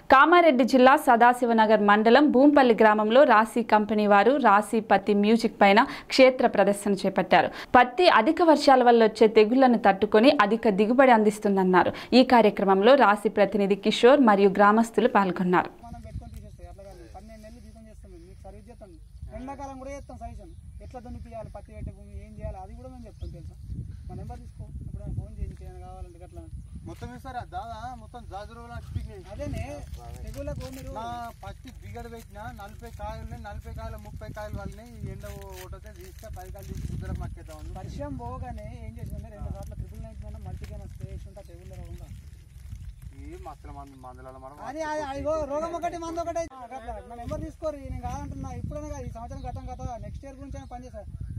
కామారెడ్డి జిల్లా సదాశివనగర్ మండలం భూంపల్లి గ్రామంలో రాశి కంపెనీ వారు రాశి పత్తి మ్యూజిక్ పైన క్షేత్ర ప్రదర్శన చేపట్టారు పత్తి అధిక వర్షాల వల్ల వచ్చే తెగుళ్లను తట్టుకొని అధిక దిగుబడి అందిస్తుందన్నారు ఈ కార్యక్రమంలో రాశి ప్రతినిధి కిషోర్ మరియు గ్రామస్తులు పాల్గొన్నారు మనం పెట్టుకొని తీసేస్తాయి అట్లా కాదు పన్నెండు నెలలు జీతం చేస్తాం మేము మీకు సర్వీస్ చేస్తాం ఎండాకాలం కూడా చేస్తాం సజెషన్ ఎట్లా దున్నిపియాలి పత్తి పెట్టే భూమి ఏం చేయాలి అది కూడా మేము చెప్తాం తెలుసా మా నెంబర్ తీసుకో ఇప్పుడు ఫోన్ చేయించి ఏమైనా కావాలంటే అట్లా మొత్తం ఇస్తారా దాదా మొత్తం జాజురువుల స్పీకింగ్ అదేనే తెగులకు మీరు నా ఫస్ట్ బిగడ పెట్టిన నలభై కాయలు ఉన్నాయి నలభై కాయలు ముప్పై కాయలు వాళ్ళని ఎండ ఒకటే తీస్తే పది కాయలు తీసి గుద్దలకు మక్కేద్దామని వర్షం పోగానే ఏం చేసిందంటే రెండు సార్లు ట్రిపుల్ నైన్ పైన మల్టీగేమ్ స్ప్రే చేసి ఉంటా తెగుళ్ళ రోగంగా ఈ మస్తల మంది మందుల మనం అది అది అదిగో రోగం ఒకటి మందు ఒకటి ఆ, అట్లా నా నెంబర్ తీసుకోరు నేను కాదంటున్నా ఇప్పుడైనా కాదు ఈ సంవత్సరం గతం గత నెక్స్ట్ ఇయర్ గురించి అయినా పనిచేస్తారు